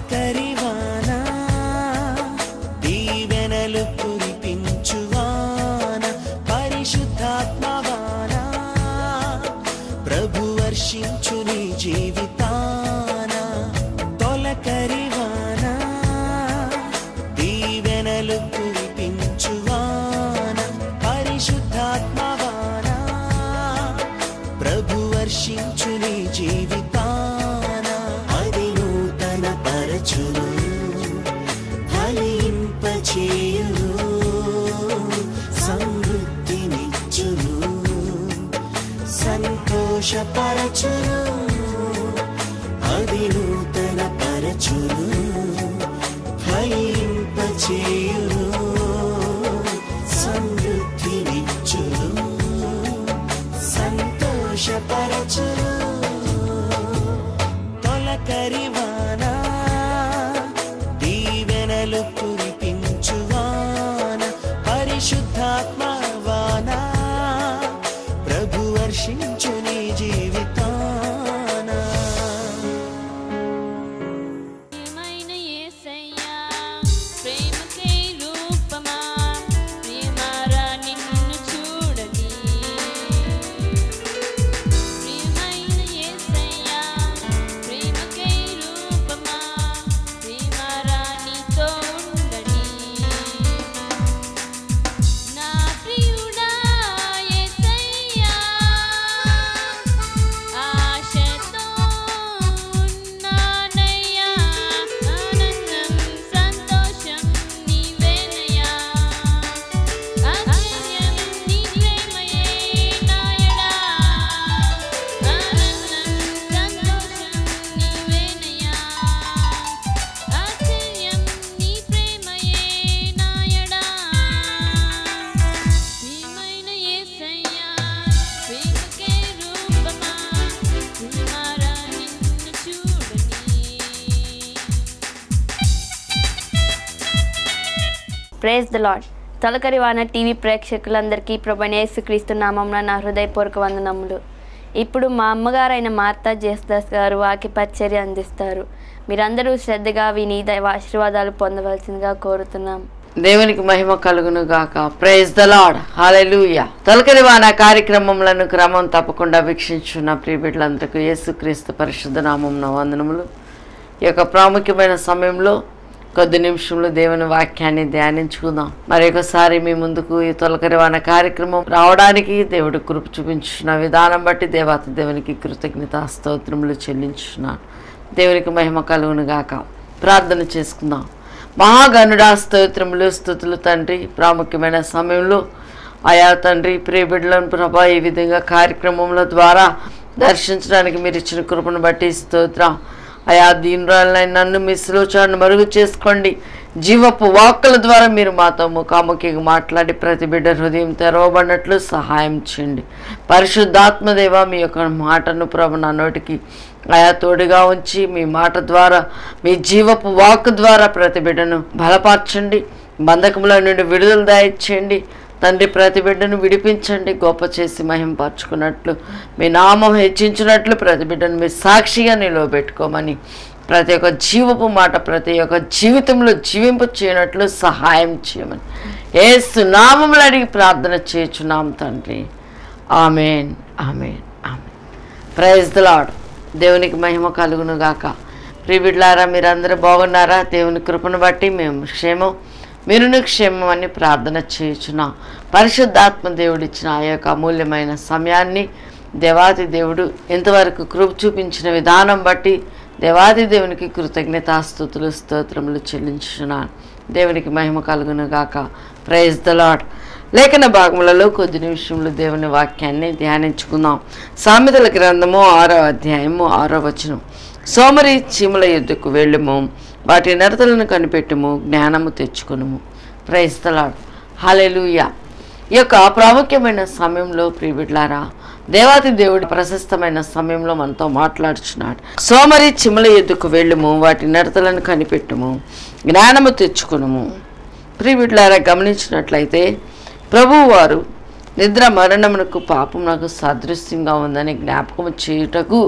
తొలకరివాన దీవెనలు కురిపించువాన పరిశుద్ధాత్మవాన ప్రభు వర్షించు నీ జీవితాన తొలకరివాన దీవెనలు కురిపించువాన పరిశుద్ధాత్మవాన ప్రభు వర్షించు నీ జీవితాన అది నూతన పరచును ఫలింపచేయును సమృద్ధినిచ్చును సంతోషపరచును అది నూతన పరచును ఫలింపచేయును సమృద్ధినిచ్చును సంతోషపరచును తొలకరివాన దీవెనలు కురిపించువాన పరిశుద్ధాత్మవాన ప్రభు వర్షించు నీ జీవితాన ప్రియమైన యేసయ్యా ప్రేమకై రూపమా ప్రియమారా నిన్ను చూడని ప్రియమైన యేసయ్యా ప్రేమకై రూపమా ప్రియమారా నీతో ఉండని నా ప్రియుడా యేసయ్యా ఆశతో ఉన్నానయ్యా ఆనందం సంతోషం నీవేనయ్యా ఆశ్చర్యం నీ ప్రేమయే నాయడా ఆనందం సంతోషం నీవేనయ్యా ఆశ్చర్యం నీ ప్రేమయే నాయడా ప్రియమైన యేసయ్యా ప్రేమకే రూపమా ప్రియమారా నిన్ను చూడని ప్రేజ్ ద లాడ్ తొలకరి వాన టీవీ ప్రేక్షకులందరికీ ప్రభనేసుక్రీస్తు నామంన నా హృదయపూర్వక వందనములు ఇప్పుడు మా అమ్మగారైన మార్తా జేసుదాస్ గారు వాక్య పరిచర్య అందిస్తారు మీరందరూ శ్రద్ధగా విని దైవ ఆశీర్వాదాలు పొందవలసిందిగా కోరుతున్నాం దేవునికి మహిమ కలుగును గాక ప్రైజ్ ద లాడ్ హాలెలూయ తొలకరి వాన కార్యక్రమములను క్రమం తప్పకుండా వీక్షించున్న ప్రియ బిడ్డలందరికీ యేసుక్రీస్తు పరిశుద్ధ నామం వందనములు ఈ యొక్క ప్రాముఖ్యమైన సమయంలో కొద్ది నిమిషంలో దేవుని వాక్యాన్ని ధ్యానించుకుందాం మరి ఒకసారి మీ ముందుకు ఈ తొలకరి వాన కార్యక్రమం రావడానికి దేవుడు కృప చూపించిన విధానం బట్టి దేవాత దేవునికి కృతజ్ఞత స్తోత్రములు చెల్లించున్నాను దేవునికి మహిమ కలుగును గాక ప్రార్థన చేసుకుందాం మహాగనుడా స్తోత్రములు స్థుతులు తండ్రి ప్రాముఖ్యమైన సమయంలో ఆయా తండ్రి ప్రియ బిడ్డలను ప్రభా ఈ విధంగా కార్యక్రమముల ద్వారా దర్శించడానికి మీరు ఇచ్చిన కృపను బట్టి స్తోత్రం అయా దీనురాలైన నన్ను మీ సులోచనను మరుగు చేసుకోండి జీవపు వాక్కుల ద్వారా మీరు మాతో ముఖాముఖిగా మాట్లాడి ప్రతి బిడ్డ హృదయం తెరవబడినట్లు సహాయం చేయండి పరిశుద్ధాత్మదేవ మీ యొక్క మాటను ప్రభు నా నోటికి ఆయా తోడుగా ఉంచి మీ మాట ద్వారా మీ జీవపు వాక్ ద్వారా ప్రతి బిడ్డను బలపరచండి బంధకముల నుండి విడుదల దాయిచ్చేయండి తండ్రి ప్రతి బిడ్డను విడిపించండి గొప్ప చేసి మహింపరచుకున్నట్లు మీ నామం హెచ్చించినట్లు ప్రతి బిడ్డను మీ సాక్షిగా నిలవబెట్టుకోమని ప్రతి ఒక్క జీవపు మాట ప్రతి ఒక్క జీవితంలో జీవింపు చేయనట్లు సహాయం చేయమని ఏసు నామములు అడిగి ప్రార్థన చేయుచున్నాం తండ్రి amen amen amen praise the Lord దేవునికి మహిమ కలుగును గాక ప్రిబిడ్లారా మీరందరూ బాగున్నారా దేవుని కృపను బట్టి మేము క్షేమం మీరును క్షేమం అని ప్రార్థన చేయుచున్నాం పరిశుద్ధాత్మ దేవుడు ఇచ్చిన ఆ యొక్క అమూల్యమైన సమయాన్ని దేవాది దేవుడు ఎంతవరకు కృప చూపించిన విధానం బట్టి దేవాది దేవునికి కృతజ్ఞతాస్థుతులు స్తోత్రములు చెల్లించున్నాను దేవునికి మహిమ కలుగును గాక ప్రైజ్ ద లాడ్ లేఖన భాగములలో కొద్ది నిమిషంలో దేవుని వాక్యాన్ని ధ్యానించుకుందాం సామెతల గ్రంథము ఆరో అధ్యాయము ఆరో వచనం సోమరి చీమల యుద్ధకు వెళ్ళము వాటి నడతలను కనిపెట్టుము జ్ఞానము తెచ్చుకునుము ప్రైస్తలాడు హలెలుయ ఈ యొక్క ప్రాముఖ్యమైన సమయంలో ప్రియబిడ్లారా దేవాది దేవుడి ప్రశస్తమైన సమయంలో మనతో మాట్లాడుచున్నాడు సోమరి చిమల ఎద్దుకు వెళ్ళుము వాటి నడతలను కనిపెట్టుము జ్ఞానము తెచ్చుకునుము ప్రియబిడ్లారా గమనించినట్లయితే ప్రభువు వారు నిద్ర మరణమునకు పాపమునకు సాదృశ్యంగా ఉందని జ్ఞాపకం చేయుటకు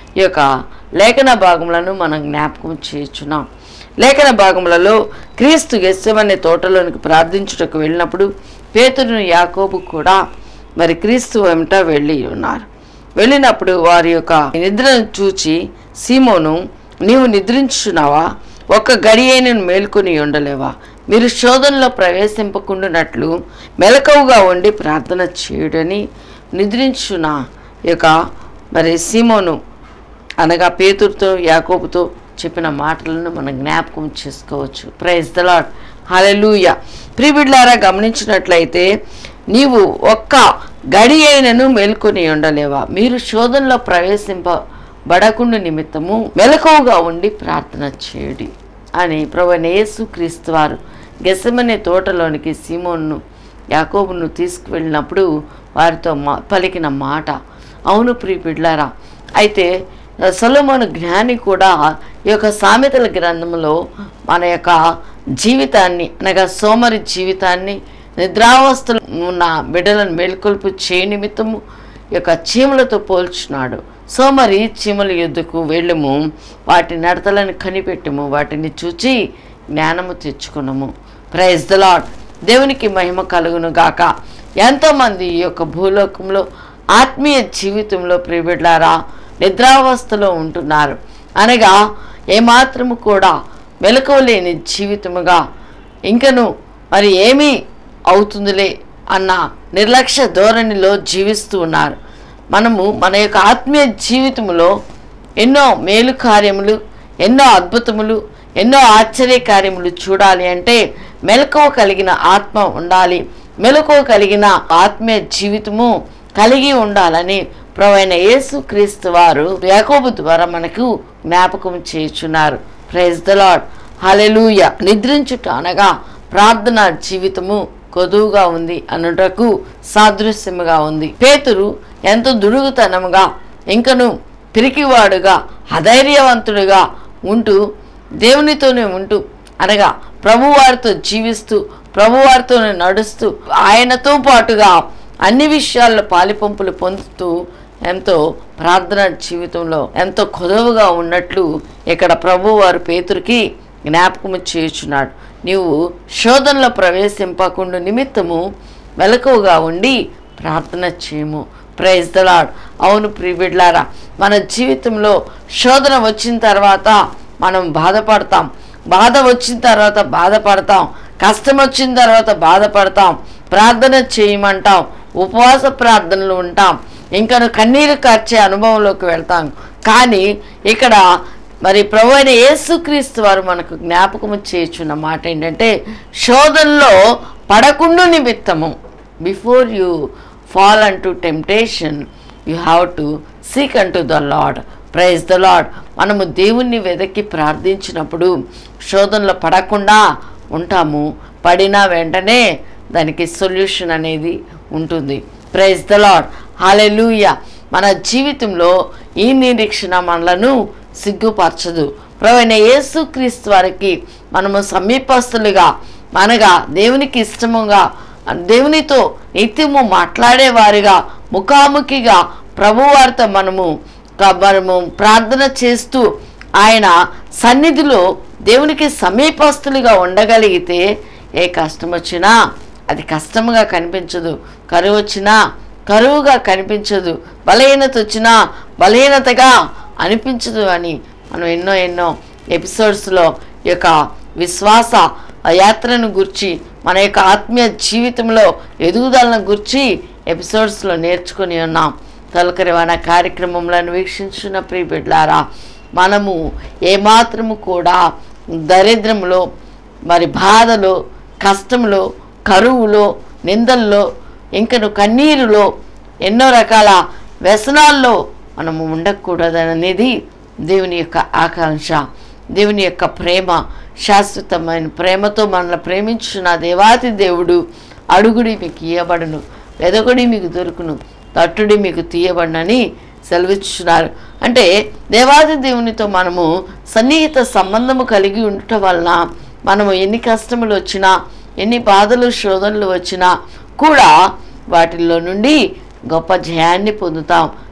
ఈ యొక్క లేఖన భాగములను మనం జ్ఞాపకం చేయుచున్నాం లేఖన భాగములలో క్రీస్తు గెస్సమనే తోటలోనికి ప్రార్థించుటకు వెళ్ళినప్పుడు పేతురును యాకోబు కూడా మరి క్రీస్తు వెంట వెళ్ళి ఉన్నారు వెళ్ళినప్పుడు వారి యొక్క నిద్రను చూచి సీమోను నీవు నిద్రించున్నావా ఒక్క గడి అయిన మేల్కొని ఉండలేవా మీరు శోధనలో ప్రవేశింపకుండానట్లు మెలకువగా ఉండి ప్రార్థన చేయుడని నిద్రించున్న యొక్క మరి సీమోను అనగా పేతురుతో యాకోబుతో చెప్పిన మాటలను మనం జ్ఞాపకం చేసుకోవచ్చు ప్రైజ్ ద లాడ్ హలెలూయ ప్రిబిడ్లారా గమనించినట్లయితే నీవు ఒక్క గడి అయినను మేల్కొని ఉండలేవా మీరు శోధనలో ప్రవేశింపబడకుండా నిమిత్తము మెలకువగా ఉండి ప్రార్థన చేయుడి అని ప్రభు యేసు క్రీస్తు వారు గెసమనే తోటలోనికి సీమోన్ను యాకోబును తీసుకువెళ్ళినప్పుడు వారితో మా పలికిన మాట అవును ప్రియ అయితే సొలొమోను జ్ఞాని కూడా ఈ యొక్క సామెతల గ్రంథంలో మన యొక్క జీవితాన్ని అనగా సోమరి జీవితాన్ని నిద్రావస్థలో ఉన్న బిడ్డలను మేల్కొల్పు చేయ నిమిత్తము ఈ యొక్క చీమలతో పోల్చున్నాడు సోమరి చీమల యుద్ధకు వెళ్ళము వాటి నడతలను కనిపెట్టము వాటిని చూచి జ్ఞానము తెచ్చుకున్నాము ప్రైజ్ ద లాడ్ దేవునికి మహిమ కలుగును గాక ఎంతోమంది ఈ యొక్క భూలోకంలో ఆత్మీయ జీవితంలో ప్రిబిడ్లారా నిద్రావస్థలో ఉంటున్నారు అనగా ఏమాత్రము కూడా మెలకువలేని జీవితముగా ఇంకను మరి ఏమీ అవుతుందిలే అన్న నిర్లక్ష్య ధోరణిలో జీవిస్తూ ఉన్నారు మనము మన యొక్క ఆత్మీయ జీవితంలో ఎన్నో మేలు కార్యములు ఎన్నో అద్భుతములు ఎన్నో ఆశ్చర్య కార్యములు చూడాలి అంటే మెలకువ కలిగిన ఆత్మ ఉండాలి మెలకువ కలిగిన ఆత్మీయ జీవితము కలిగి ఉండాలని ప్రవైన యేసు క్రీస్తు వారు యాకోబు ద్వారా మనకు జ్ఞాపకం చేయుచున్నారు ప్రైజ్ ద లాడ్ హలెలూయ నిద్రించుట అనగా ప్రార్థన జీవితము కొదువుగా ఉంది అనుటకు సాదృశ్యముగా ఉంది పేతురు ఎంతో దుడుగుతనముగా ఇంకను పిరికివాడుగా అధైర్యవంతుడుగా ఉంటూ దేవునితోనే ఉంటూ అనగా ప్రభువారితో జీవిస్తూ ప్రభువారితోనే నడుస్తూ ఆయనతో పాటుగా అన్ని విషయాల్లో పాలిపంపులు పొందుతూ ఎంతో ప్రార్థన జీవితంలో ఎంతో కొదవుగా ఉన్నట్లు ఇక్కడ ప్రభువారు పేతురికి జ్ఞాపకము చేయుచున్నాడు నీవు శోధనలో ప్రవేశింపకుండా నిమిత్తము మెలకువగా ఉండి ప్రార్థన చేయము ప్రైజ్ ద లాడ్ అవును ప్రిబిడ్లారా మన జీవితంలో శోధన వచ్చిన తర్వాత మనం బాధపడతాం బాధ వచ్చిన తర్వాత బాధపడతాం కష్టం వచ్చిన తర్వాత బాధపడతాం ప్రార్థన చేయమంటాం ఉపవాస ప్రార్థనలు ఉంటాం ఇంకా కన్నీరు కార్చే అనుభవంలోకి వెళ్తాం కానీ ఇక్కడ మరి ప్రభు అయిన యేసుక్రీస్తు వారు మనకు జ్ఞాపకము చేయుచున్న మాట ఏంటంటే శోధనలో పడకుండా నిమిత్తము before you fall into temptation you have to seek into the Lord praise the Lord మనము దేవుణ్ణి వెదకి ప్రార్థించినప్పుడు శోధనలో పడకుండా ఉంటాము పడిన వెంటనే దానికి సొల్యూషన్ అనేది ఉంటుంది ప్రైజ్ ద లాడ్ హాలెలూయ మన జీవితంలో ఈ నిరీక్షణ మనలను సిగ్గుపరచదు ప్రవైన యేసుక్రీస్తు వారికి మనము సమీపస్తులుగా అనగా దేవునికి ఇష్టముగా దేవునితో నిత్యము మాట్లాడేవారిగా ముఖాముఖిగా ప్రభువారితో మనము క- మనము ప్రార్థన చేస్తూ ఆయన సన్నిధిలో దేవునికి సమీపస్తులుగా ఉండగలిగితే ఏ కష్టం వచ్చినా అది కష్టముగా కనిపించదు కరువు వచ్చినా కరువుగా కనిపించదు బలహీనత వచ్చినా బలహీనతగా అనిపించదు అని మనం ఎన్నో ఎన్నో ఎపిసోడ్స్లో ఈ యొక్క విశ్వాస యాత్రను గుర్చి మన యొక్క ఆత్మీయ జీవితంలో ఎదుగుదలను గుర్చి ఎపిసోడ్స్లో నేర్చుకుని ఉన్నాం తొలకరివాన కార్యక్రమంలో వీక్షించిన ప్రియ బిడ్లారా మనము ఏమాత్రము కూడా దరిద్రములో మరి బాధలో కష్టంలో కరువులో నిందల్లో ఇంకను కన్నీరులో ఎన్నో రకాల వ్యసనాల్లో మనము ఉండకూడదనేది దేవుని యొక్క ఆకాంక్ష దేవుని యొక్క ప్రేమ శాశ్వతమైన ప్రేమతో మనల్ని ప్రేమించున్న దేవాతి దేవుడు అడుగుడి మీకు ఇయ్యబడును వెదకుడి మీకు దొరుకును తట్టుడి మీకు తీయబడినని సెలవిచ్చున్నారు అంటే దేవాది దేవునితో మనము సన్నిహిత సంబంధము కలిగి ఉండటం వలన మనము ఎన్ని కష్టములు వచ్చినా ఎన్ని బాధలు శోధనలు వచ్చినా కూడా వాటిల్లో నుండి గొప్ప జయాన్ని పొందుతాం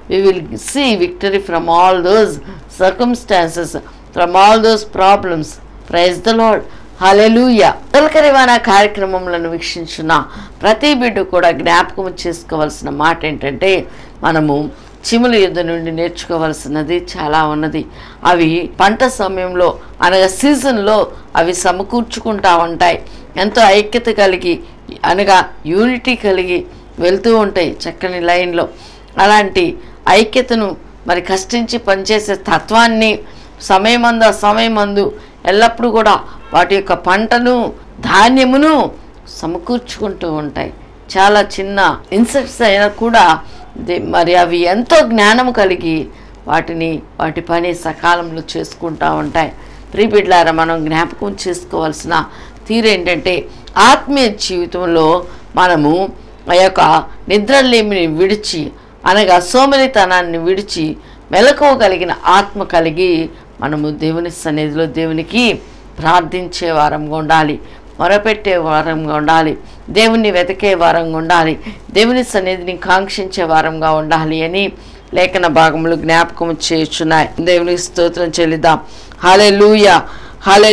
we will see victory from all those circumstances, from all those problems. Praise the Lord. Hallelujah తొలకరివాన కార్యక్రమములను వీక్షించిన ప్రతి బిడ్డ కూడా జ్ఞాపకం చేసుకోవాల్సిన మాట ఏంటంటే మనము చిముల యుద్ధ నుండి నేర్చుకోవాల్సినది చాలా ఉన్నది అవి పంట సమయంలో అనగా సీజన్లో అవి సమకూర్చుకుంటా ఉంటాయి ఎంతో ఐక్యత కలిగి అనగా యూనిటీ కలిగి వెళ్తూ ఉంటాయి చక్కని లైన్లో అలాంటి ఐక్యతను మరి కష్టించి పనిచేసే తత్వాన్ని సమయమందు అసమయమందు ఎల్లప్పుడూ కూడా వాటి యొక్క పంటను ధాన్యమును సమకూర్చుకుంటూ ఉంటాయి చాలా చిన్న ఇన్సెక్ట్స్ అయినా కూడా ది- మరి అవి ఎంతో జ్ఞానం కలిగి వాటిని వాటి పని సకాలంలో చేసుకుంటూ ఉంటాయి ప్రీబిడ్లారా మనం జ్ఞాపకం చేసుకోవాల్సిన తీరు ఏంటంటే ఆత్మీయ జీవితంలో మనము ఆ యొక్క నిద్రలేమిని విడిచి అనగా సోమరితనాన్ని విడిచి మెలకువగలిగిన ఆత్మ కలిగి మనము దేవుని సన్నిధిలో దేవునికి ప్రార్థించే వారంగా ఉండాలి మొరపెట్టే వారంగా ఉండాలి దేవుని వెతకే వారంగా ఉండాలి దేవుని సన్నిధిని కాంక్షించే వారంగా ఉండాలి అని లేఖన భాగములు జ్ఞాపకం చేయుచున్నాయి దేవునికి స్తోత్రం చెల్లిద్దాం హాలే లూయ హాలే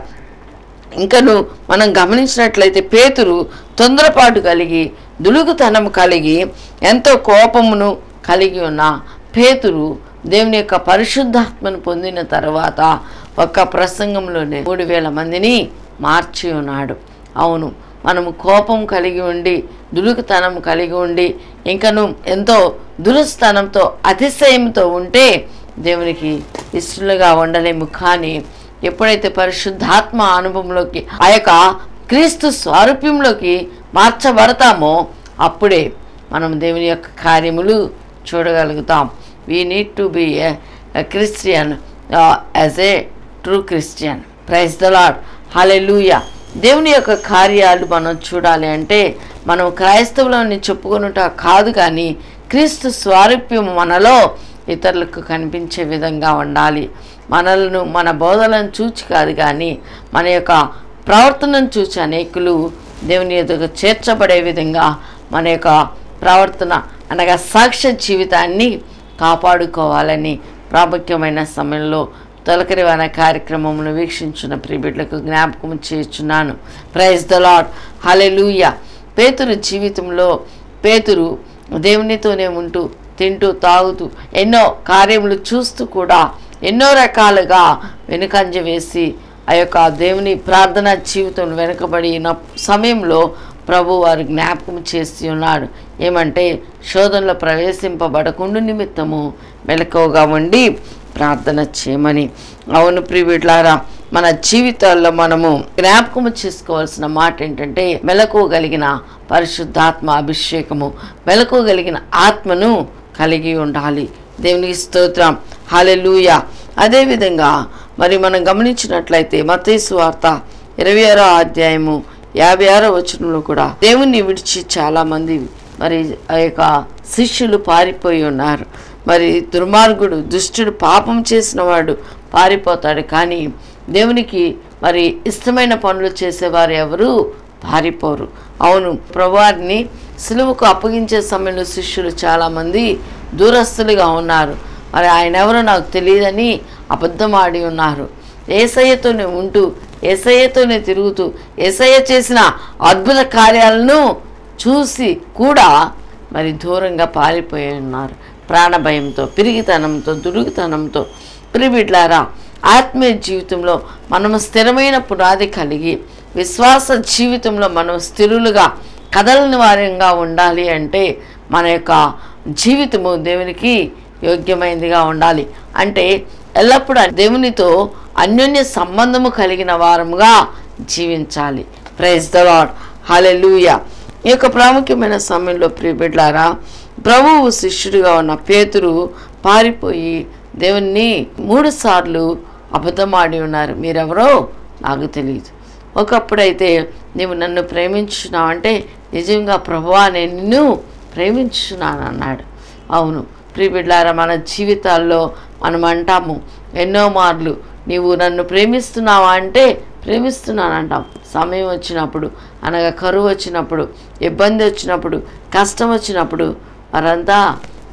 ఇంకను మనం గమనించినట్లయితే పేతురు తొందరపాటు కలిగి దులుగుతనం కలిగి ఎంతో కోపమును కలిగి ఉన్న పేతురు దేవుని యొక్క పరిశుద్ధాత్మను పొందిన తర్వాత ఒక్క ప్రసంగంలోనే మూడు వేల మందిని మార్చి ఉన్నాడు అవును మనము కోపం కలిగి ఉండి దులుకుతనం కలిగి ఉండి ఇంకను ఎంతో దురస్థానంతో అతిశయంతో ఉంటే దేవునికి ఇష్టలుగా ఉండలేము కానీ ఎప్పుడైతే పరిశుద్ధాత్మ అనుభవంలోకి ఆ యొక్క క్రీస్తు స్వారూప్యంలోకి మార్చబడతామో అప్పుడే మనం దేవుని యొక్క కార్యములు చూడగలుగుతాం we need to be a Christian as a true Christian praise the Lord hallelujah దేవుని యొక్క కార్యాలు మనం చూడాలి అంటే మనం క్రైస్తవులని చెప్పుకున్నట కాదు కానీ క్రీస్తు స్వారూప్యం మనలో ఇతరులకు కనిపించే విధంగా ఉండాలి మనలను మన బోధలను చూచి కాదు కానీ మన యొక్క ప్రవర్తనను చూచి అనేకులు దేవుని ఎదుగు చేర్చబడే విధంగా మన యొక్క ప్రవర్తన అనగా సాక్ష్య జీవితాన్ని కాపాడుకోవాలని ప్రాముఖ్యమైన సమయంలో తొలకరివాన కార్యక్రమమును వీక్షించిన ప్రిబిడ్లకు జ్ఞాపకం చేస్తున్నాను ప్రైజ్ ద లాడ్ హలెలూయ పేతురు జీవితంలో పేతురు దేవునితోనే ఉంటూ తింటూ తాగుతూ ఎన్నో కార్యములు చూస్తూ కూడా ఎన్నో రకాలుగా వెనుకంజ వేసి ఆ యొక్క దేవుని ప్రార్థనా జీవితం వెనుకబడిన సమయంలో ప్రభు వారు జ్ఞాపకం చేసి ఉన్నాడు ఏమంటే శోధనలో ప్రవేశింపబడకుండా నిమిత్తము మెలకువగా ఉండి ప్రార్థన చేయమని అవును ప్రియులారా మన జీవితాల్లో మనము జ్ఞాపకము చేసుకోవాల్సిన మాట ఏంటంటే మెలకువగలిగిన పరిశుద్ధాత్మ అభిషేకము మెలకువగలిగిన ఆత్మను కలిగి ఉండాలి దేవునికి స్తోత్రం హాలెలూయ అదేవిధంగా మరి మనం గమనించినట్లయితే మతేసు వార్త ఇరవై ఆరో అధ్యాయము యాభై ఆరో వచనంలో కూడా దేవుణ్ణి విడిచి చాలామంది మరి ఆ యొక్క శిష్యులు పారిపోయి ఉన్నారు మరి దుర్మార్గుడు దుష్టుడు పాపం చేసిన వాడు పారిపోతాడు కానీ దేవునికి మరి ఇష్టమైన పనులు చేసేవారు ఎవరు పారిపోరు అవును ప్రభువారిని సులువుకు అప్పగించే సమయంలో శిష్యులు చాలామంది దూరస్తులుగా ఉన్నారు మరి ఆయన ఎవరో నాకు తెలియదని అబద్ధం ఆడి ఉన్నారు ఏసయ్యతోనే ఉంటూ ఏసయ్యతోనే తిరుగుతూ ఏసయ్య చేసిన అద్భుత కార్యాలను చూసి కూడా మరి దూరంగా పారిపోయి ఉన్నారు ప్రాణభయంతో పిరిగితనంతో దురుగుతనంతో పిరిబిడ్లారా ఆత్మీయ జీవితంలో మనము స్థిరమైన పునాది కలిగి విశ్వాస జీవితంలో మనం స్థిరులుగా కదలని వారంగా ఉండాలి అంటే మన యొక్క జీవితము దేవునికి యోగ్యమైనదిగా ఉండాలి అంటే ఎల్లప్పుడూ దేవునితో అన్యోన్య సంబంధము కలిగిన వారముగా జీవించాలి ప్రైజ్ ద లాడ్ హలెలూయ ఈ యొక్క ప్రాముఖ్యమైన సమయంలో ప్రియబిడ్లారా ప్రభువు శిష్యుడిగా ఉన్న పేతురు పారిపోయి దేవుణ్ణి మూడు సార్లు అబద్ధమాడి ఉన్నారు మీరెవరో నాకు తెలియదు ఒకప్పుడైతే నీవు నన్ను ప్రేమించున్నావు అంటే నిజంగా ప్రభువా నేను నిన్ను ప్రేమించున్నాను అన్నాడు అవును ప్రియబిడ్లారా మన జీవితాల్లో మనం అంటాము ఎన్నో మార్లు నీవు నన్ను ప్రేమిస్తున్నావా అంటే ప్రేమిస్తున్నాను అంటాం సమయం వచ్చినప్పుడు అనగా కరువు వచ్చినప్పుడు ఇబ్బంది వచ్చినప్పుడు కష్టం వచ్చినప్పుడు వారంతా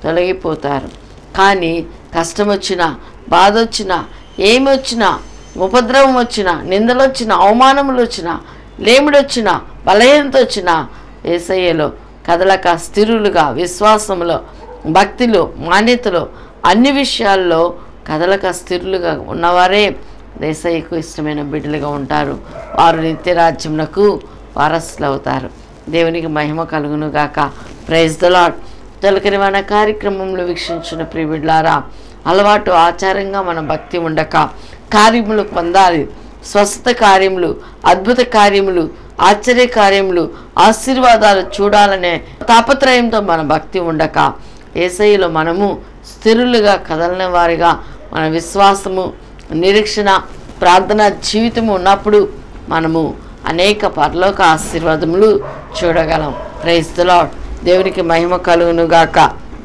తొలగిపోతారు కానీ కష్టం వచ్చినా బాధ వచ్చినా ఏమి వచ్చినా ఉపద్రవం వచ్చినా నిందలు వచ్చినా అవమానములు వచ్చినా లేమిడి వచ్చినా బలహీనత వచ్చినా ఏసయ్యలో కదలక స్థిరులుగా విశ్వాసములో భక్తిలో మాన్యతలో అన్ని విషయాల్లో కదలక స్థిరులుగా ఉన్నవారే దేశయ్యకు ఇష్టమైన బిడ్డలుగా ఉంటారు వారు నిత్యరాజ్యమునకు వారసులు అవుతారు దేవునికి మహిమ కలుగును గాక ప్రైజ్ ద లాడ్ తొలకరి మన కార్యక్రమంలో వీక్షించిన ప్రియులారా అలవాటు ఆచారంగా మన భక్తి ఉండక కార్యములు పొందాలి స్వస్థత కార్యములు అద్భుత కార్యములు ఆశ్చర్య కార్యములు ఆశీర్వాదాలు చూడాలనే తాపత్రయంతో మన భక్తి ఉండక ఏసైలో మనము స్థిరులుగా కదలని వారిగా మన విశ్వాసము నిరీక్షణ ప్రార్థన జీవితము ఉన్నప్పుడు మనము అనేక పరలోక ఆశీర్వాదములు చూడగలం ప్రైజ్ ద లార్డ్ దేవునికి మహిమ కలుగును గాక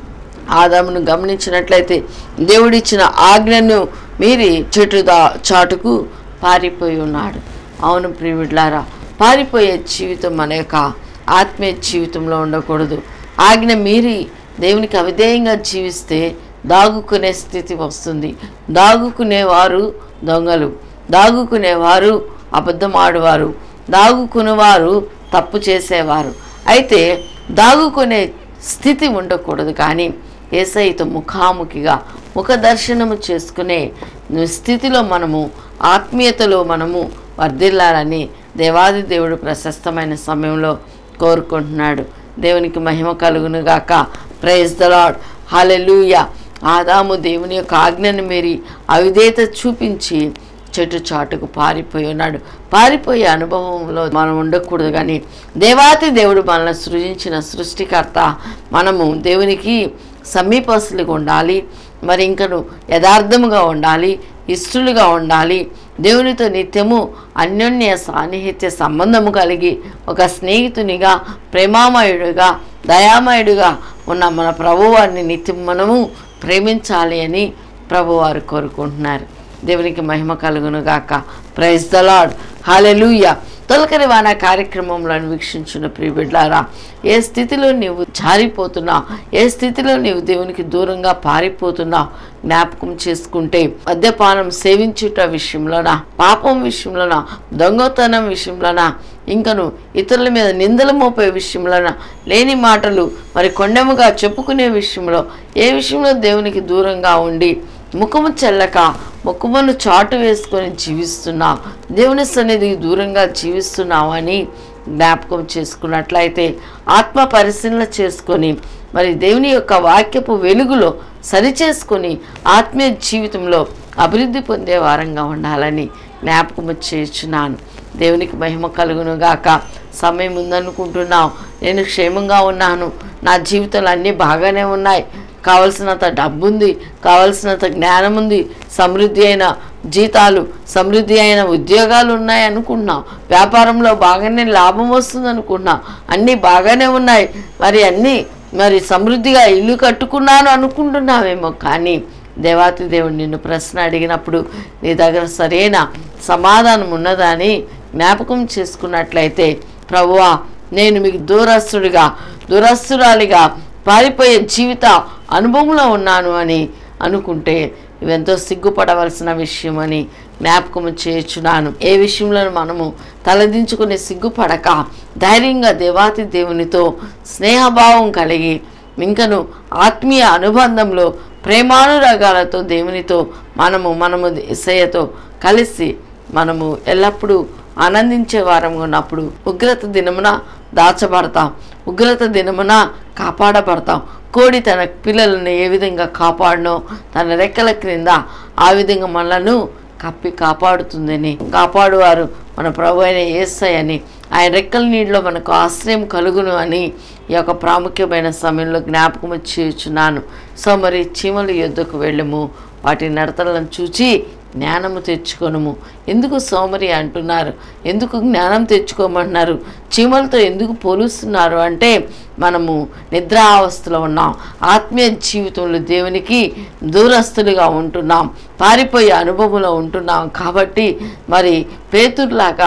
ఆదామును గమనించినట్లయితే దేవుడిచ్చిన ఆజ్ఞను మీరి చెట్టు దా చాటుకు పారిపోయి ఉన్నాడు అవును ప్రియుడ్లారా పారిపోయే జీవితం మన యొక్క ఆత్మీయ జీవితంలో ఉండకూడదు ఆజ్ఞ మీరి దేవునికి అవిధేయంగా జీవిస్తే దాగుకునే స్థితి వస్తుంది దాగుకునేవారు దొంగలు దాగుకునేవారు అబద్ధం ఆడువారు దాగుకునేవారు తప్పు చేసేవారు అయితే దాగుకునే స్థితి ఉండకూడదు కానీ ఏసైతో ముఖాముఖిగా ముఖ దర్శనము చేసుకునే స్థితిలో మనము ఆత్మీయతలో మనము వర్ధిల్లాలని దేవాది దేవుడు ప్రశస్తమైన సమయంలో కోరుకుంటున్నాడు దేవునికి మహిమ కలుగును గాక ప్రైజ్ ద లాడ్ హాలెలూయ ఆదాము దేవుని యొక్క ఆజ్ఞను మీరి అవిధేయత చూపించి చెట్టు చాటుకు పారిపోయి ఉన్నాడు పారిపోయే అనుభవంలో మనం ఉండకూడదు కానీ దేవాతి దేవుడు మనల్ని సృజించిన సృష్టికర్త మనము దేవునికి సమీపస్తులుగా ఉండాలి మరి ఇంకను యథార్థముగా ఉండాలి ఇష్టలుగా ఉండాలి దేవునితో నిత్యము అన్యోన్య సాన్నిహిత్య సంబంధము కలిగి ఒక స్నేహితునిగా ప్రేమామయుడుగా దయామయుడుగా ఉన్న మన ప్రభువారిని నిత్యం మనము ప్రేమించాలి అని ప్రభువారు కోరుకుంటున్నారు దేవునికి మహిమ కలుగును గాక ప్రైజ్ ద లాడ్ హాలెలూయ తొలకరి వాన కార్యక్రమంలో వీక్షించిన ప్రియబిడ్లారా ఏ స్థితిలో నీవు జారిపోతున్నా ఏ స్థితిలో నీవు దేవునికి దూరంగా పారిపోతున్నా జ్ఞాపకం చేసుకుంటే మద్యపానం సేవించుట విషయంలోనా పాపం విషయంలోనా దొంగతనం విషయంలోనా ఇంకను ఇతరుల మీద నిందలు మోపే విషయంలోనా లేని మాటలు మరి కొండెముగా చెప్పుకునే విషయంలో ఏ విషయంలో దేవునికి దూరంగా ఉండి ముఖము చెల్లక ముఖమును చాటు వేసుకొని జీవిస్తున్నావు దేవుని సన్నిధికి దూరంగా జీవిస్తున్నావు అని జ్ఞాపకం చేసుకున్నట్లయితే ఆత్మ పరిశీలన చేసుకొని మరి దేవుని యొక్క వాక్యపు వెలుగులో సరిచేసుకొని ఆత్మీయ జీవితంలో అభివృద్ధి పొందే వారంగా ఉండాలని జ్ఞాపకం చేస్తున్నాను దేవునికి మహిమ కలుగును గాక సమయం ఉందనుకుంటున్నావు నేను క్షేమంగా ఉన్నాను నా జీవితంలో అన్నీ బాగానే ఉన్నాయి కావలసినంత డబ్బు ఉంది కావలసినంత జ్ఞానం ఉంది సమృద్ధి అయిన జీతాలు సమృద్ధి అయిన ఉద్యోగాలు ఉన్నాయి అనుకుంటున్నాం వ్యాపారంలో బాగానే లాభం వస్తుంది అనుకుంటున్నాం అన్నీ బాగానే ఉన్నాయి మరి అన్నీ మరి సమృద్ధిగా ఇల్లు కట్టుకున్నాను అనుకుంటున్నావేమో కానీ దేవాతి దేవుడు నిన్ను ప్రశ్న అడిగినప్పుడు నీ దగ్గర సరైన సమాధానం ఉన్నదా అని జ్ఞాపకం చేసుకున్నట్లయితే ప్రభువా నేను మీకు దూరస్తుడిగా దురస్తురాలిగా పారిపోయే జీవిత అనుభవంలో ఉన్నాను అని అనుకుంటే ఇవెంతో సిగ్గుపడవలసిన విషయం అని జ్ఞాపకం చేయుచున్నాను ఏ విషయంలో మనము తలదించుకుని సిగ్గుపడక ధైర్యంగా దేవాతి దేవునితో స్నేహభావం కలిగి ఇంకను ఆత్మీయ అనుబంధంలో ప్రేమానురాగాలతో దేవునితో మనము మనము ఇసయ్యతో కలిసి మనము ఎల్లప్పుడూ ఆనందించే వారం ఉన్నప్పుడు ఉగ్రత దినమున దాచబడతాం ఉగ్రత దినమున కాపాడబడతాం కోడి తన పిల్లలను ఏ విధంగా కాపాడనో తన రెక్కల క్రింద ఆ విధంగా మనలను కప్పి కాపాడుతుందని కాపాడువారు మన ప్రభు అయిన ఏసై అని ఆయన రెక్కల నీటిలో మనకు ఆశ్రయం కలుగును అని ఈ యొక్క ప్రాముఖ్యమైన సమయంలో జ్ఞాపకం చేయుచున్నాను సో మరి చీమల యుద్ధకు వెళ్ళము వాటి నడతలను చూచి జ్ఞానము తెచ్చుకొనుము ఎందుకు సోమరి అంటున్నారు ఎందుకు జ్ఞానం తెచ్చుకోమంటున్నారు చీమలతో ఎందుకు పోలుస్తున్నారు అంటే మనము నిద్రావస్థలో ఉన్నాం ఆత్మీయ జీవితంలో దేవునికి దూరస్తులుగా ఉంటున్నాం పారిపోయే అనుభవంలో ఉంటున్నాం కాబట్టి మరి పేతుర్లాగా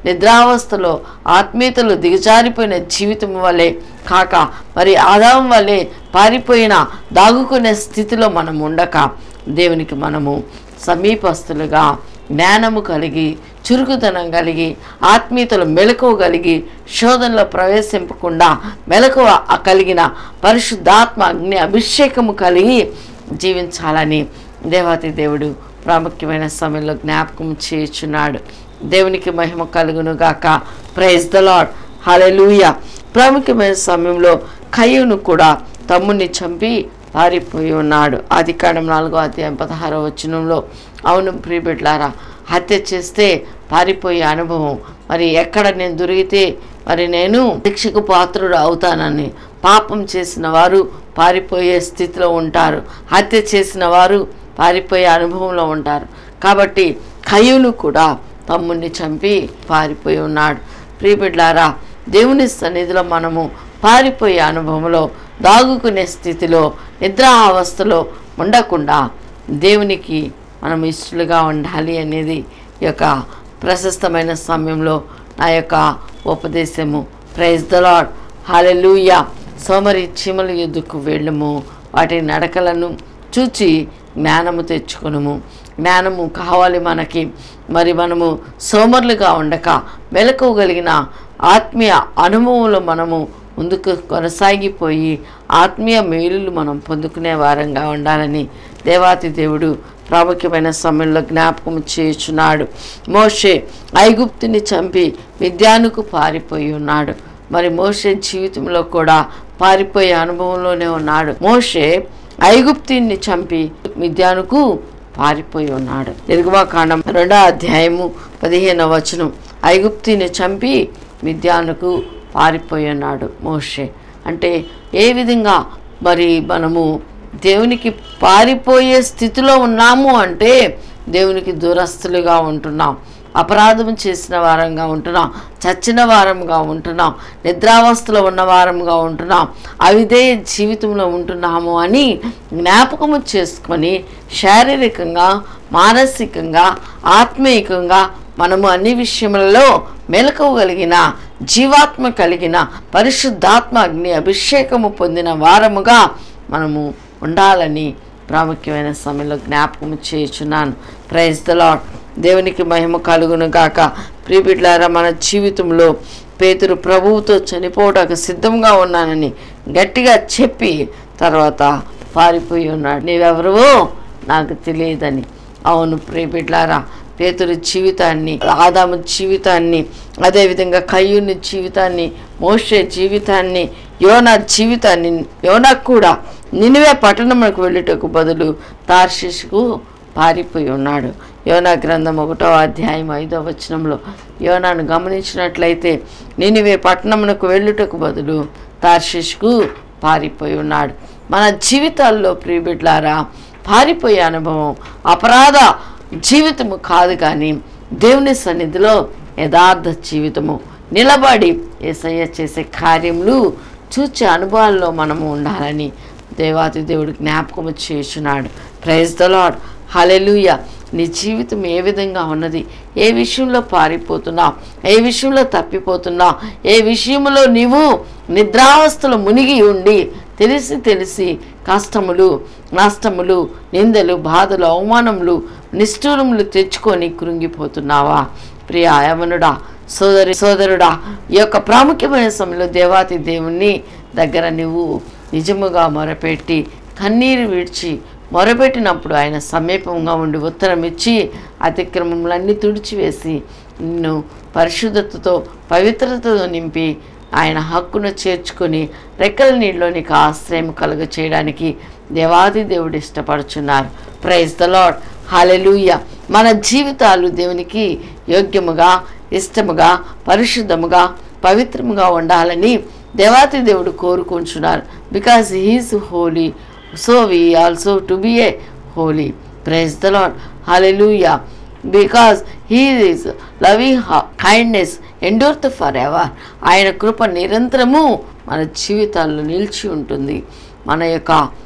నిద్రావస్థలో ఆత్మీయతలు దిగజారిపోయిన జీవితం వల్లే కాక మరి ఆదాం వల్లే పారిపోయిన దాగుకునే స్థితిలో మనం ఉండక దేవునికి మనము సమీపస్తులుగా జ్ఞానము కలిగి చురుకుతనం కలిగి ఆత్మీయతలు మెలకువ కలిగి శోధనలో ప్రవేశింపకుండా మెలకువ కలిగిన పరిశుద్ధాత్మ అగ్ని అభిషేకము కలిగి జీవించాలని దేవాతి దేవుడు ప్రాముఖ్యమైన సమయంలో జ్ఞాపకం చేయుచున్నాడు దేవునికి మహిమ కలుగును గాక ప్రైజ్ ద లాడ్ హలెలూయ ప్రాముఖ్యమైన సమయంలో కయ్యూను కూడా తమ్ముని చంపి పారిపోయి ఉన్నాడు ఆది కాండం నాలుగో అధ్యాయం పదహారో వచనంలో అవును ప్రియబిడ్లారా హత్య చేస్తే పారిపోయే అనుభవం మరి ఎక్కడ నేను దొరికితే మరి నేను శిక్షకు పాత్రుడు అవుతానని పాపం చేసిన వారు పారిపోయే స్థితిలో ఉంటారు హత్య చేసిన వారు పారిపోయే అనుభవంలో ఉంటారు కాబట్టి కయ్యూను కూడా తమ్ముడిని చంపి పారిపోయి ఉన్నాడు ప్రియబిడ్లారా దేవుని సన్నిధిలో మనము పారిపోయే అనుభవంలో దాగుకునే స్థితిలో నిద్రా అవస్థలో ఉండకుండా దేవునికి మనం ఇష్టలుగా ఉండాలి అనేది ఈ యొక్క ప్రశస్తమైన సమయంలో నా యొక్క ఉపదేశము ప్రైజ్ ద లాడ్ హాలెలూయ సోమరి చీమల యుద్ధకు వెళ్ళము వాటి నడకలను చూచి జ్ఞానము తెచ్చుకొనుము జ్ఞానము కావాలి మనకి మరి మనము సోమరులుగా ఉండక మెలకువగలిగిన ఆత్మీయ అనుభవంలో మనము ముందుకు కొనసాగిపోయి ఆత్మీయ మేలులు మనం పొందుకునే వారంగా ఉండాలని దేవాతి దేవుడు ప్రాముఖ్యమైన సమయంలో జ్ఞాపకం చేయుచున్నాడు మోషే ఐగుప్తుని చంపి విద్యానుకు పారిపోయి ఉన్నాడు మరి మోషే జీవితంలో కూడా పారిపోయే అనుభవంలోనే ఉన్నాడు మోషే ఐగుప్తుని చంపి విద్యానుకు పారిపోయి ఉన్నాడు నిర్గమాకాండం రెండో అధ్యాయము పదిహేనవ వచనం ఐగుప్తిని చంపి విద్యానుకు పారిపోయి ఉన్నాడు మోషే అంటే ఏ విధంగా మరి మనము దేవునికి పారిపోయే స్థితిలో ఉన్నాము అంటే దేవునికి దూరస్తులుగా ఉంటున్నాం అపరాధం చేసిన వారంగా ఉంటున్నాం చచ్చిన వారంగా ఉంటున్నాం నిద్రావస్థలో ఉన్న వారంగా ఉంటున్నాం అవిదే జీవితంలో ఉంటున్నాము అని జ్ఞాపకము చేసుకొని శారీరకంగా మానసికంగా ఆత్మీయంగా మనము అన్ని విషయములలో మెలకువగలిగిన జీవాత్మ కలిగిన పరిశుద్ధాత్మ అగ్ని అభిషేకము పొందిన వారముగా మనము ఉండాలని ప్రాముఖ్యమైన సమయంలో జ్ఞాపకం చేయుచున్నాను ప్రైజ్ ద లాడ్ దేవునికి మహిమ కలుగును గాక ప్రియబిడ్లారా మన జీవితంలో పేతురు ప్రభువుతో చనిపోవడానికి సిద్ధంగా ఉన్నానని గట్టిగా చెప్పి తర్వాత పారిపోయి ఉన్నాడు నీవెవరువో నాకు తెలియదని అవును ప్రియబిడ్లారా పేతురు జీవితాన్ని ఆదాము జీవితాన్ని అదేవిధంగా కయ్యూని జీవితాన్ని మోషే జీవితాన్ని యోనా జీవితాన్ని యోనా కూడా నినివే పట్టణములకు వెళ్ళుటకు బదులు తార్షిష్కు పారిపోయి ఉన్నాడు యోనా గ్రంథం ఒకటో అధ్యాయం ఐదో వచనంలో యోనాను గమనించినట్లయితే నినివే పట్టణమునకు వెళ్ళుటకు బదులు తార్షిష్కు పారిపోయి ఉన్నాడు మన జీవితాల్లో ప్రియబిడ్లారా పారిపోయే అనుభవం అపరాధ జీవితము కాదు కానీ దేవుని సన్నిధిలో యథార్థ జీవితము నిలబడి ఏసయ్య చేసే కార్యములు చూచే అనుభవాల్లో మనము ఉండాలని దేవాతి దేవుడు జ్ఞాపకము చేస్తున్నాడు ప్రైజ్ ద లాడ్ హలెలుయ నీ జీవితం ఏ విధంగా ఉన్నది ఏ విషయంలో పారిపోతున్నా ఏ విషయంలో తప్పిపోతున్నా ఏ విషయంలో నీవు నిద్రావస్థలో మునిగి ఉండి తెలిసి తెలిసి కష్టములు నష్టములు నిందలు బాధలు అవమానములు నిష్ఠూరములు తెచ్చుకొని కృంగిపోతున్నావా ప్రియ యమనుడా సోదరి సోదరుడా ఈ యొక్క ప్రాముఖ్యమైన సమయంలో దేవాతి దేవుణ్ణి దగ్గర నువ్వు నిజముగా మొరపెట్టి కన్నీరు విడిచి మొరపెట్టినప్పుడు ఆయన సమీపంగా ఉండి ఉత్తరం ఇచ్చి అతిక్రమములన్నీ తుడిచివేసి నిన్ను పరిశుద్ధతతో పవిత్రతతో నింపి ఆయన హక్కును చేర్చుకొని రెక్కల నీళ్ళలో నీకు ఆశ్రయం కలుగ చేయడానికి దేవాది దేవుడు ఇష్టపడుచున్నారు ప్రైజ్ ద లాడ్ హాలెలూయ మన జీవితాలు దేవునికి యోగ్యముగా ఇష్టముగా పరిశుద్ధముగా పవిత్రముగా ఉండాలని దేవాతి దేవుడు కోరుకుంటున్నారు because he's holy so we also to be a holy praise the Lord hallelujah because he is loving kindness endureth for ever ఆయన కృప నిరంతరము మన జీవితాల్లో నిలిచి ఉంటుంది మన యొక్క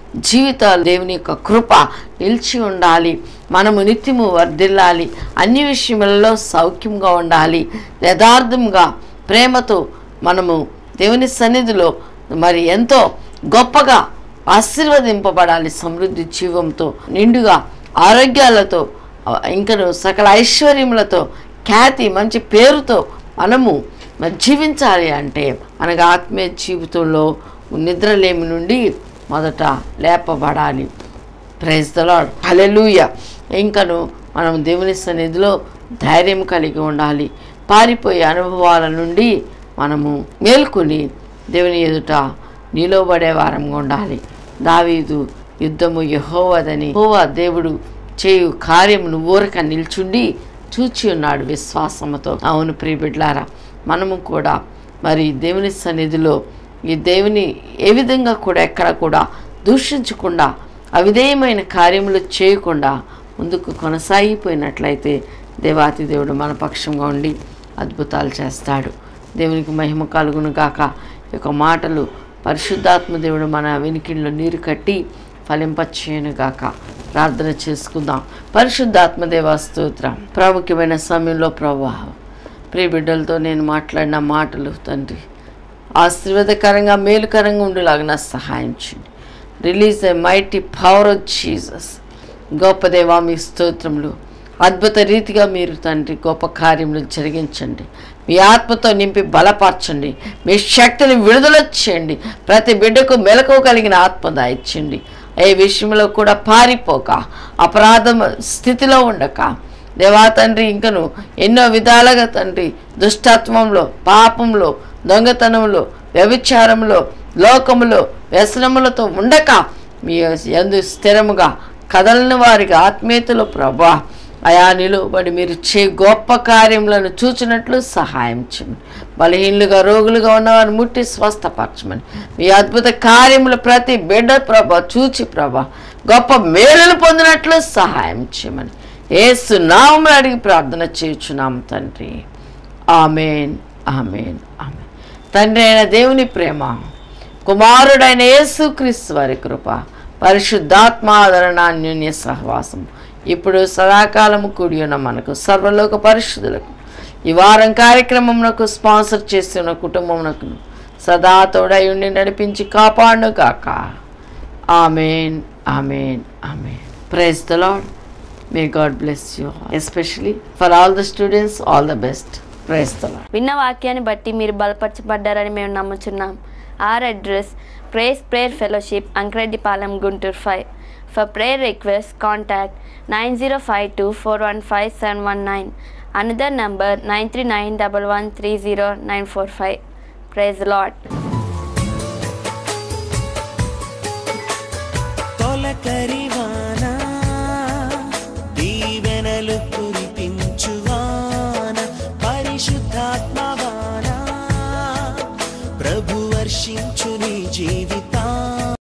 జీవితాలు దేవుని యొక్క కృప నిలిచి ఉండాలి మనము నిత్యము వర్ధిల్లాలి అన్ని విషయములలో సౌఖ్యంగా ఉండాలి యథార్థంగా ప్రేమతో మనము దేవుని సన్నిధిలో మరి ఎంతో గొప్పగా ఆశీర్వదింపబడాలి సమృద్ధి జీవంతో నిండుగా ఆరోగ్యాలతో ఆ, ఇంకను సకల ఐశ్వర్యములతో ఖ్యాతి మంచి పేరుతో మనము మరి జీవించాలి అంటే మనకు ఆత్మీయ జీవితంలో నిద్రలేమి నుండి మొదట లేపబడాలి ప్రైజ్ ద లాడ్ హలెలూయ ఇంకను మనం దేవుని సన్నిధిలో ధైర్యం కలిగి ఉండాలి పారిపోయే అనుభవాల నుండి మనము మేల్కొని దేవుని ఎదుట నిలవబడే వారంగా ఉండాలి దావీదు యుద్ధము యహోవదని యెహోవా దేవుడు చేయు కార్యమును ఊరక నిల్చుండి చూచి ఉన్నాడు విశ్వాసముతో అవును ప్రియబిడ్లారా మనము కూడా మరి దేవుని సన్నిధిలో ఈ దేవుని ఏ విధంగా కూడా ఎక్కడ కూడా దూషించకుండా అవిధేయమైన కార్యములు చేయకుండా ముందుకు కొనసాగిపోయినట్లయితే దేవాతి దేవుడు మన పక్షంగా ఉండి అద్భుతాలు చేస్తాడు దేవునికి మహిమ కలుగును గాక ఈ యొక్క మాటలు పరిశుద్ధాత్మ దేవుడు మన వెనికిల్లో నీరు కట్టి ఫలింపచేయను గాక ప్రార్థన చేసుకుందాం పరిశుద్ధాత్మ దేవా స్తోత్రం ప్రాముఖ్యమైన సమయంలో ప్రవాహం ప్రియ బిడ్డలతో నేను మాట్లాడిన మాటలు తండ్రి ఆశీర్వాదకరంగా మేలుకరంగా ఉండేలాగా సహాయం చేయండి release the mighty power of Jesus గొప్ప దేవా మీ స్తోత్రములు అద్భుత రీతిగా మీరు తండ్రి గొప్ప కార్యములు జరిగించండి మీ ఆత్మతో నింపి బలపరచండి మీ శక్తిని విడుదల చేయండి ప్రతి బిడ్డకు మెలకు కలిగిన ఆత్మ దాయిచ్చండి ఏ విషయంలో కూడా పారిపోక అపరాధం స్థితిలో ఉండక దేవా తండ్రి ఇంకను ఎన్నో విధాలుగా తండ్రి దుష్టత్వంలో పాపంలో దొంగతనంలో వ్యభిచారంలో లోకములో వ్యసనములతో ఉండక మీ ఎందు స్థిరముగా కదలని వారికి ఆత్మీయతలో ప్రభా అయా నిలువబడి మీరు చే గొప్ప కార్యములను చూచినట్లు సహాయం చేయమని బలహీనులుగా రోగులుగా ఉన్నవారిని ముట్టి స్వస్థపరచమని మీ అద్భుత కార్యములు ప్రతి బిడ్డ ప్రభ చూచి ప్రభ గొప్ప మేలులు పొందినట్లు సహాయం చేయమని ఏసు నామములు అడిగి ప్రార్థన చేయుచున్నాం తండ్రి ఆమెన్ ఆమెన్ ఆమెన్ తండ్రి అయిన దేవుని ప్రేమ కుమారుడైన యేసుక్రీస్తు వారి కృప పరిశుద్ధాత్మాదరణ అన్యోన్య సహవాసం ఇప్పుడు సదాకాలము కూడి ఉన్న మనకు సర్వలోక పరిశుద్ధులకు ఈ వారం కార్యక్రమమునకు స్పాన్సర్ చేస్తున్న కుటుంబమునకు సదా తోడై ఉండి నడిపించి కాపాడును కాక amen amen amen praise the Lord may God bless you especially for all the students all the best praise the Lord విన్న వాక్యాన్ని బట్టి మీరు బలపరచబడ్డారని మేము నమ్ముచున్నాం our address praise prayer fellowship Ankireddipalem Guntur five for prayer request contact nine zero five two four one five seven one nine another number nine three nine double one three zero nine four five praise Lord తొలకరి